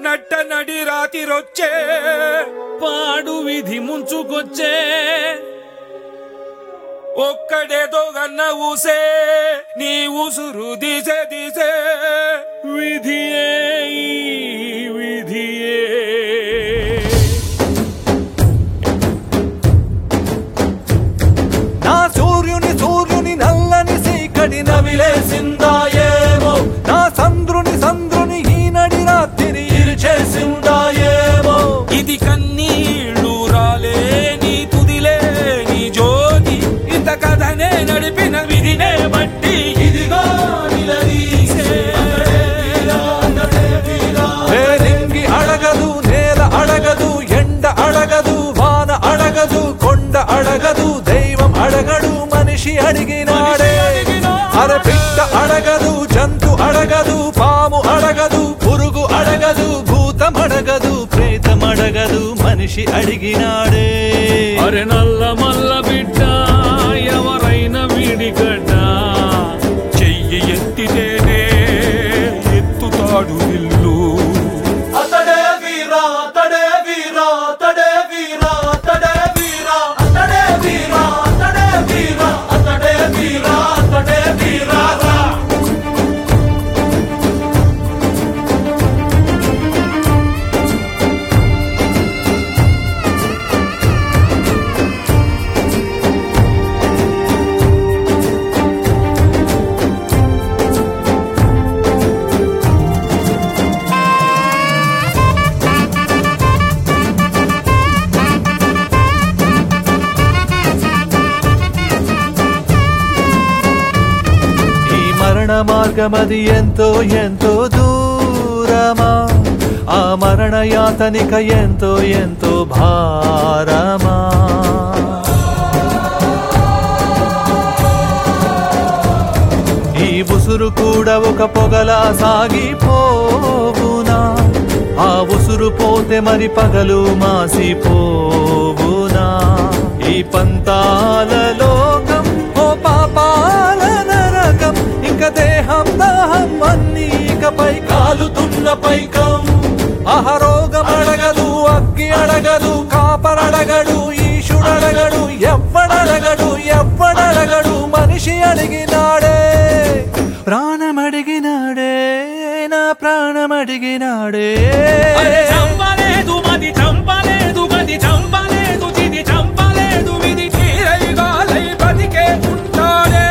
నట్ట నడి రాతిరొచ్చే పాడు విధి ముంచుకొచ్చే ఒక్కడేదో గన్న ఊసే నీ ఉసురు దిసే దిసే విధియే ఈ విధియే నా సూర్యుని సూర్యుని నల్లని సీకటి నవిలేసిందా ఏమో నా చంద్రుని చంద్రుని ఈనడి రాత్రి ఇరిచేసిందా ఏమో ఇది కన్నీళ్ళు రాలే నీ తుదిలే నీ జ్యోతి ఇంత కథనే నడిపిన విధినే బట్టి ఇదిగో నిలదీసే వేరింగి అడగదు నేల అడగదు ఎండ అడగదు వాన అడగదు కొండ అడగదు దైవం అడగడు మనిషి అడిగినాడే అరే పిట్ట అడగదు జంతు అడగదు పాము అడగదు పురుగు అడగదు భూతం అడగదు ప్రేతం అడగదు మనిషి అడిగినాడే అరె నల్ల మల్ల బిడ్డ ఎవరైనా విడిగడ్డ చెయ్యి ఎత్తితేనే ఎత్తుతాడు ఇల్లు అతడే వీరా అతడే వీరా అతడే వీరా అతడే వీరా అతడే వీరా అతడే వీరా అతడే వీరా అతడే వీరా ఈ మరణ మార్గమది ఎంతో ఎంతో దూరమా ఆ మరణ యాతనిక ఎంతో ఎంతో భారమా ఈ ఉసురు కూడా ఒక పొగలా సాగిపోవునా ఆ ఉసురు పోతే మరి పగలు మాసిపోవునా ఈ పంతాల లోకం ఓ పాపాల నరకం ఇక దేహం దాహం అన్ని ఇకపై కాలుతున్న పైకం అహరోగం అడగదు అగ్గి అడగదు కాపరడగడు ఈశుడడగడు ఎవ్వడడగడు ఎవ్వడడగడు మనిషి అడిగినాడే ప్రాణమడిగినాడే నా ప్రాణమడిగినాడే అరె చంపలేదు మది చంపలేదు గది చంపలేదు చిది చంపలేదు విధి తీరైగాలై బతికే ఉంటాడే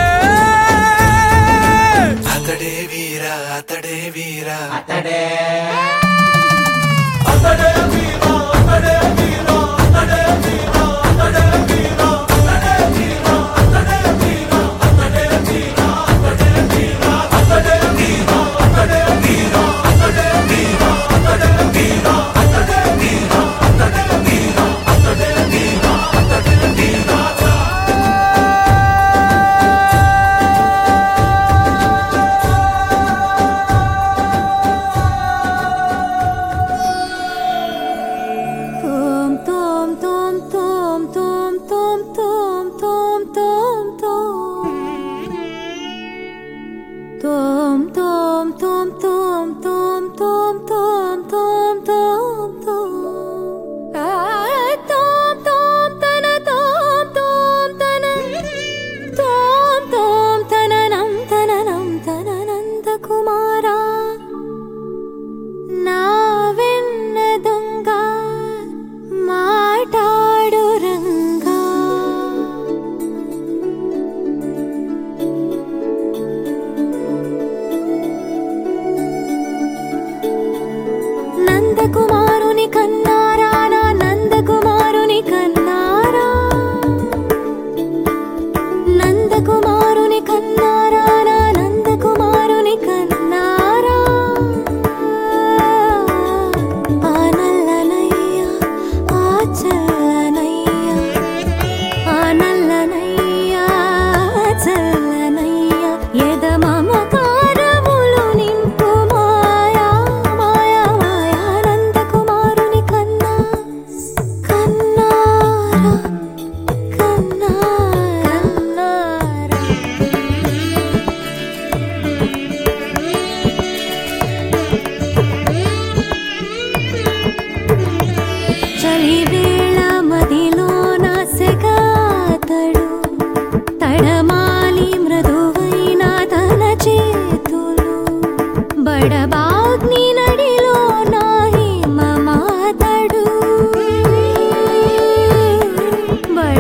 అతడే వీరా అతడే వీరా అతడే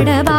కడబ